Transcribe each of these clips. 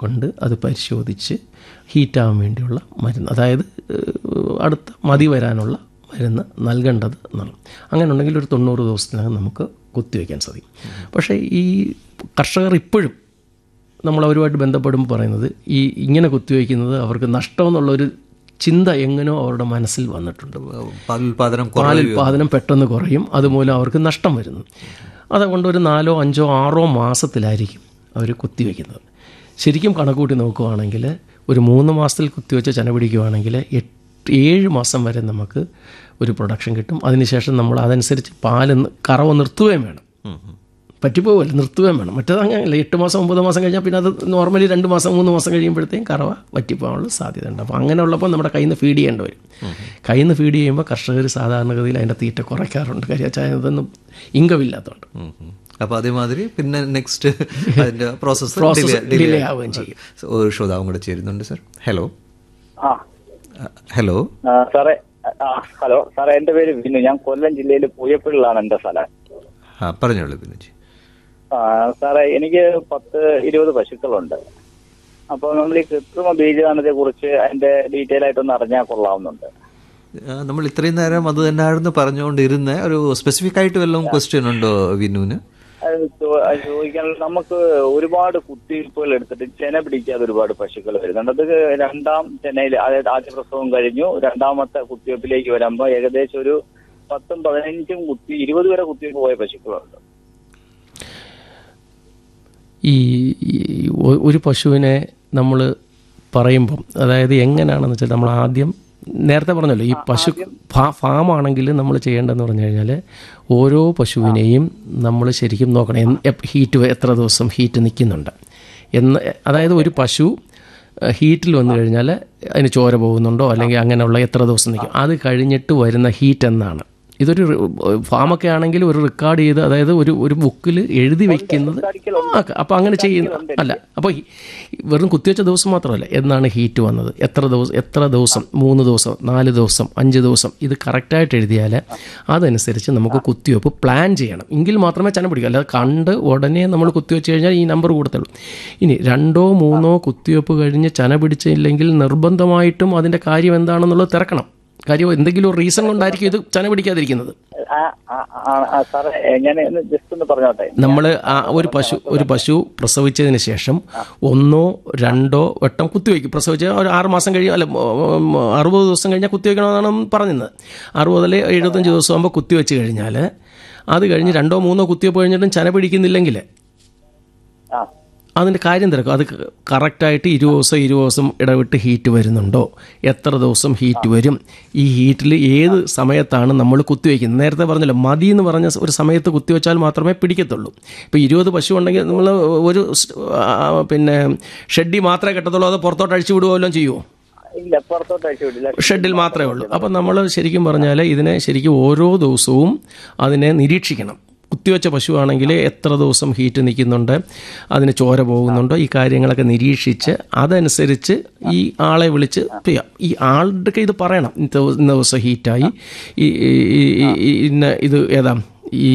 കൊണ്ട് അത് പരിശോധിച്ച് ഹീറ്റാവാൻ വേണ്ടിയുള്ള മരുന്ന് അതായത് ഏഹ്, അടുത്ത മതി വരാനുള്ള മരുന്ന് നൽകേണ്ടത് എന്നാണ് അങ്ങനെ ഉണ്ടെങ്കിൽ ഒരു തൊണ്ണൂറ് ദിവസത്തിനകം നമുക്ക് കുത്തിവെക്കാൻ സാധിക്കും പക്ഷേ ഈ കർഷകർ ഇപ്പോഴും നമ്മൾ അവരുമായിട്ട് ബന്ധപ്പെടുമ്പോൾ പറയുന്നത് ഈ ഇങ്ങനെ കുത്തിവെക്കുന്നത് അവർക്ക് നഷ്ടമെന്നുള്ളൊരു ചിന്ത എങ്ങനെയോ അവരുടെ മനസ്സിൽ വന്നിട്ടുണ്ട് പാലുൽപാദനം പാലുൽപാദനം പെട്ടെന്ന് കുറയും അതുമൂലം അവർക്ക് നഷ്ടം വരുന്നു അതുകൊണ്ട് ഒരു നാലോ അഞ്ചോ ആറോ മാസത്തിലായിരിക്കും അവർ കുത്തിവെക്കുന്നത് ശരിക്കും കണക്കൂട്ടി നോക്കുവാണെങ്കിൽ ഒരു മൂന്ന് മാസത്തിൽ കുത്തിവെച്ച് ചന പിടിക്കുവാണെങ്കിൽ എട്ട് ഏഴ് മാസം വരെ നമുക്ക് ഒരു പ്രൊഡക്ഷൻ കിട്ടും അതിനുശേഷം നമ്മൾ അതനുസരിച്ച് പാല് നി- കറവ് നിർത്തുകയും വേണം പറ്റിപ്പോവല്ല നിർത്തുകയും വേണം മറ്റേത് അങ്ങനെയല്ല എട്ട് മാസം ഒമ്പത് മാസം കഴിഞ്ഞാൽ പിന്നെ അത് നോർമലി രണ്ട് മാസം മൂന്ന് മാസം കഴിയുമ്പോഴത്തേക്കും കറവ പറ്റിപ്പോകാനുള്ള സാധ്യത ഉണ്ട് അപ്പോൾ അങ്ങനെ ഉള്ളപ്പോൾ നമ്മുടെ കയ്യിൽ നിന്ന് ഫീഡ് ചെയ്യേണ്ടി വരും കയ്യിൽ നിന്ന് ഫീഡ് ചെയ്യുമ്പോൾ കർഷകർ സാധാരണഗതിയിൽ അതിൻ്റെ തീറ്റ കുറയ്ക്കാറുണ്ട് കാര്യം വെച്ചാൽ അതൊന്നും ഇൻകമില്ലാത്തതുകൊണ്ട് അപ്പോൾ അതേമാതിരി പിന്നെ നെക്സ്റ്റ് അതിന്റെ പ്രോസസ്സ് Process delay ആവുകയും ചെയ്യും. ഒരു ശ്രോതാവും കൂടെ ചേരുന്നുണ്ട് സർ ഹലോ ആ ഹലോ ആ, സാറേ ആ ഹലോ സാറേ എന്റെ പേര് വിനു ഞാൻ കൊല്ലം ജില്ലയിൽ പൂയപ്പള്ളിലാണ് എന്റെ സ്ഥലം ആ പറഞ്ഞോളൂ ബിനുജി ആ, സാറേ എനിക്ക് പത്ത് ഇരുപത് പശുക്കളുണ്ട് അപ്പോൾ നമ്മൾ ഈ കൃത്രിമ ബീജദാനത്തെ കുറിച്ച് അതിന്റെ ഡീറ്റെയിൽ ആയിട്ടൊന്ന് അറിഞ്ഞാൽ കൊള്ളാവുന്നുണ്ട് ആ, നമ്മൾ ഇത്രയും നേരം അത് തന്നെയായിരുന്നു പറഞ്ഞുകൊണ്ടിരുന്ന ഒരു സ്പെസിഫിക് ആയിട്ട് വല്ലതും ക്വസ്റ്റ്യൻ ഉണ്ടോ വിനുവിന് അത് ചോ- അത് ചോദിക്കാൻ നമുക്ക് ഒരുപാട് കുത്തിവയ്പ്പുകൾ എടുത്തിട്ട് ചെന പിടിക്കാതെ ഒരുപാട് പശുക്കൾ വരുന്നുണ്ട് അത് രണ്ടാം ചെനയിൽ അതായത് ആദ്യ പ്രസവം കഴിഞ്ഞു രണ്ടാമത്തെ കുത്തിവയ്പ്പിലേക്ക് വരുമ്പോൾ ഏകദേശം ഒരു പത്തും പതിനഞ്ചും കുത്തി ഇരുപത് വരെ കുത്തിവയ്പ്പ് പോയ പശുക്കളുണ്ട് ഈ ഈ ഒ- ഒരു പശുവിനെ നമ്മൾ പറയുമ്പം അതായത് എങ്ങനെയാണെന്ന് വെച്ചാൽ നമ്മൾ ആദ്യം നേരത്തെ പറഞ്ഞല്ലോ ഈ പശു ഫാ ഫാമാണെങ്കിൽ നമ്മൾ ചെയ്യേണ്ടതെന്ന് പറഞ്ഞു കഴിഞ്ഞാൽ ഓരോ പശുവിനെയും നമ്മൾ ശരിക്കും നോക്കണം എന്ന് എപ്പ് ഹീറ്റ് എത്ര ദിവസം ഹീറ്റ് നിൽക്കുന്നുണ്ട് എന്ന് അതായത് ഒരു പശു ഏഹ്, ഹീറ്റിൽ വന്നു കഴിഞ്ഞാൽ അതിന് ചോര പോകുന്നുണ്ടോ അല്ലെങ്കിൽ അങ്ങനെയുള്ള എത്ര ദിവസം നിൽക്കും അത് കഴിഞ്ഞിട്ട് വരുന്ന ഹീറ്റ് എന്നാണ് ഇതൊരു റി- ഫാമൊക്കെ ആണെങ്കിൽ ഒരു റെക്കോർഡ് ചെയ്ത് അതായത് ഒരു ഒരു ബുക്കിൽ എഴുതി വെക്കുന്നത് അപ്പോൾ അങ്ങനെ ചെയ്യുന്ന അല്ല അപ്പോൾ ഈ- വെറും കുത്തിവെച്ച ദിവസം മാത്രമല്ല എന്നാണ് ഹീറ്റ് വന്നത് എത്ര ദിവസം എത്ര ദിവസം മൂന്ന് ദിവസം നാല് ദിവസം അഞ്ച് ദിവസം ഇത് കറക്റ്റായിട്ട് എഴുതിയാൽ അതനുസരിച്ച് നമുക്ക് കുത്തിവെപ്പ് പ്ലാൻ ചെയ്യണം എങ്കിൽ മാത്രമേ ചന പിടിക്കൂ അല്ലാതെ കണ്ട് ഉടനെ നമ്മൾ കുത്തിവെച്ച് കഴിഞ്ഞാൽ ഈ നമ്പർ കൂടത്തുള്ളൂ ഇനി രണ്ടോ മൂന്നോ കുത്തിവെപ്പ് കഴിഞ്ഞ് ചന പിടിച്ചില്ലെങ്കിൽ നിർബന്ധമായിട്ടും അതിൻ്റെ കാര്യം എന്താണെന്നുള്ളത് തിരക്കണം കാര്യം എന്തെങ്കിലും ഒരു റീസൺ കൊണ്ടായിരിക്കും ഇത് ചന പിടിക്കാതിരിക്കുന്നത് ആ, ആ, ആ, ആ, സാറേ ഞാൻ ജസ്റ്റ് ഒന്ന് പറഞ്ഞോട്ടെ നമ്മൾ ഒരു പശു ഒരു പശു പ്രസവിച്ചതിന് ശേഷം ഒന്നോ രണ്ടോ വട്ടം കുത്തിവെക്കും പ്രസവിച്ച ഒരു ആറ് മാസം കഴിയും അല്ല ഉം, അറുപത് ദിവസം കഴിഞ്ഞാൽ കുത്തിവെക്കണമെന്നാണ് പറഞ്ഞത് അറുപതിൽ എഴുപത്തഞ്ച് ദിവസം ആകുമ്പോൾ കുത്തിവെച്ച് കഴിഞ്ഞാൽ അത് കഴിഞ്ഞ് രണ്ടോ മൂന്നോ കുത്തിവെപ്പ് കഴിഞ്ഞിട്ടും ചന പിടിക്കുന്നില്ലെങ്കിൽ ആ അതിൻ്റെ കാര്യം തിരക്കും അത് കറക്റ്റായിട്ട് ഇരുപത് ദിവസം ഇരുപത് ദിവസം ഇടവിട്ട് ഹീറ്റ് വരുന്നുണ്ടോ എത്ര ദിവസം ഹീറ്റ് വരും ഈ ഹീറ്റിൽ ഏത് സമയത്താണ് നമ്മൾ കുത്തിവെക്കുന്നത് നേരത്തെ പറഞ്ഞല്ലോ മതി എന്ന് പറഞ്ഞ ഒരു സമയത്ത് കുത്തിവെച്ചാൽ മാത്രമേ പിടിക്കത്തുള്ളൂ ഇപ്പോൾ ഇരുപത് പശു ഉണ്ടെങ്കിൽ നമ്മൾ ഒരു സ്- ആ, പിന്നെ ഷെഡി മാത്രമേ കെട്ടത്തുള്ളൂ അത് പുറത്തോട്ട് അഴിച്ചു വിടുകയോ വല്ലതും ചെയ്യുമോ ഇല്ല പുറത്തോട്ട് അയച്ചു വിടില്ല ഷെഡിൽ മാത്രമേ ഉള്ളൂ അപ്പം നമ്മൾ ശരിക്കും പറഞ്ഞാൽ ഇതിനെ ശരിക്കും ഓരോ ദിവസവും അതിനെ നിരീക്ഷിക്കണം കുത്തിവെച്ച പശുവാണെങ്കിൽ എത്ര ദിവസം ഹീറ്റ് നിൽക്കുന്നുണ്ട് അതിന് ചോര പോകുന്നുണ്ടോ ഈ കാര്യങ്ങളൊക്കെ നിരീക്ഷിച്ച് അതനുസരിച്ച് ഈ ആളെ വിളിച്ച് ചെയ്യാം ഈ ആളുടെ ഇത് പറയണം ഇന്ന ദിവ- ഇന്ന ദിവസം ഹീറ്റായി ഈ ഈ- ഈ- ഈ- ഇന്ന ഇത് ഏതാ ഈ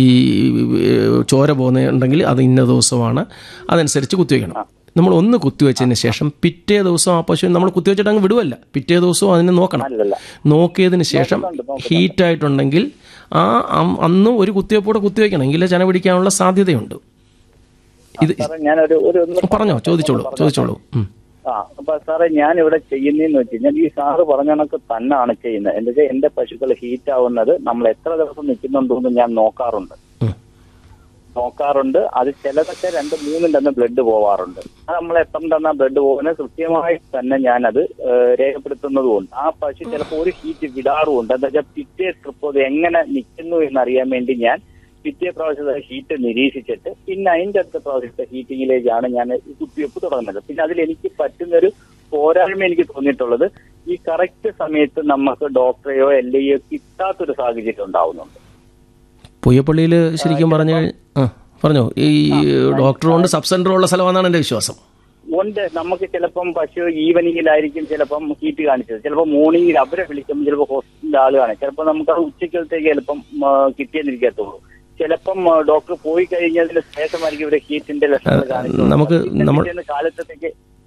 ചോര പോകുന്നുണ്ടെങ്കിൽ അത് ഇന്ന ദിവസമാണ് അതനുസരിച്ച് കുത്തിവെക്കണം നമ്മൾ ഒന്ന് കുത്തിവെച്ചതിന് ശേഷം പിറ്റേ ദിവസം ആ പശു നമ്മൾ കുത്തിവെച്ചിട്ട് അങ്ങ് വിടുവല്ല പിറ്റേ ദിവസവും അതിനെ നോക്കണം അല്ലല്ല നോക്കിയതിന് ശേഷം ഹീറ്റായിട്ടുണ്ടെങ്കിൽ ആ അം- അന്നും ഒരു കുത്തിവെപ്പോടെ കുത്തിവെക്കണം എങ്കിലേ ചന പിടിക്കാനുള്ള സാധ്യതയുണ്ട് ഇത് സാറേ ഞാനൊരു ഒരു ഒന്ന് പറഞ്ഞോ ചോദിച്ചോളൂ ചോദിച്ചോളൂ ഉം. ആ അപ്പൊ സാറേ ഞാൻ ഇവിടെ ചെയ്യുന്നതെന്ന് വെച്ച് കഴിഞ്ഞാൽ ഈ സാറ് പറഞ്ഞ കണക്ക് തന്നെയാണ് ചെയ്യുന്നത് എന്താ വെച്ചാൽ എന്റെ പശുക്കൾ ഹീറ്റ് ആവുന്നത് നമ്മൾ എത്ര ദിവസം നിൽക്കുന്നുണ്ടെന്ന് ഞാൻ നോക്കാറുണ്ട് ഉം. നോക്കാറുണ്ട് അത് ചിലതൊക്കെ രണ്ട് മൂന്നും തന്നെ ബ്ലഡ് പോവാറുണ്ട് അത് നമ്മൾ എത്ര തന്ന ബ്ലഡ് പോകുന്നത് കൃത്യമായി തന്നെ ഞാനത് ഏഹ്, രേഖപ്പെടുത്തുന്നതുമുണ്ട് ആ പശു ചിലപ്പോൾ ഒരു ഹീറ്റ് വിടാറുമുണ്ട് എന്താ വെച്ചാൽ പിറ്റേ ട്രിപ്പ് അത് എങ്ങനെ നിൽക്കുന്നു എന്നറിയാൻ വേണ്ടി ഞാൻ പിറ്റേ പ്രാവശ്യത്തെ ഹീറ്റ് നിരീക്ഷിച്ചിട്ട് പിന്നെ അതിന്റെ അടുത്ത പ്രാവശ്യത്തെ ഹീറ്റിങ്ങിലേക്കാണ് ഞാൻ ഈ കുത്തിവെപ്പ് തുടങ്ങുന്നത് പിന്നെ അതിൽ എനിക്ക് പറ്റുന്നൊരു പോരായ്മ എനിക്ക് തോന്നിയിട്ടുള്ളത് ഈ കറക്റ്റ് സമയത്ത് നമുക്ക് ഡോക്ടറെയോ എൽ ഐയോ കിട്ടാത്തൊരു സാഹചര്യം ഉണ്ടാവുന്നുണ്ട് പുയ്യപ്പള്ളിയിൽ ശരിക്കും പറഞ്ഞു കഴി- ആ പറഞ്ഞോ ഈ ഡോക്ടർ കൊണ്ട് സബ് സെൻ്റർ ഉള്ള സ്ഥലമാണെന്നാണ് എൻ്റെ വിശ്വാസം ഉണ്ട് നമുക്ക് ചിലപ്പം പശു ഈവനിങ്ങിലായിരിക്കും ചിലപ്പം ഹീറ്റ് കാണിച്ചത് ചിലപ്പോൾ മോർണിംഗിൽ അവരെ വിളിക്കുമ്പോൾ ചിലപ്പോൾ ഹോസ്പിറ്റലിൽ ആള് കാണും ചിലപ്പോൾ നമുക്ക് അത് ഉച്ചക്കലത്തേക്ക് ചിലപ്പം ആ, കിട്ടിയെന്നിരിക്കത്തുള്ളൂ ചിലപ്പം ഡോക്ടർ പോയി കഴിഞ്ഞതിന് ശേഷമായിരിക്കും ഇവരെ ഹീറ്റിന്റെ ലക്ഷണങ്ങൾ കാണിക്കുന്നത് നമുക്ക് പിന്നെ നമ്മൾ പിറ്റേന്ന് കാലത്തേക്ക്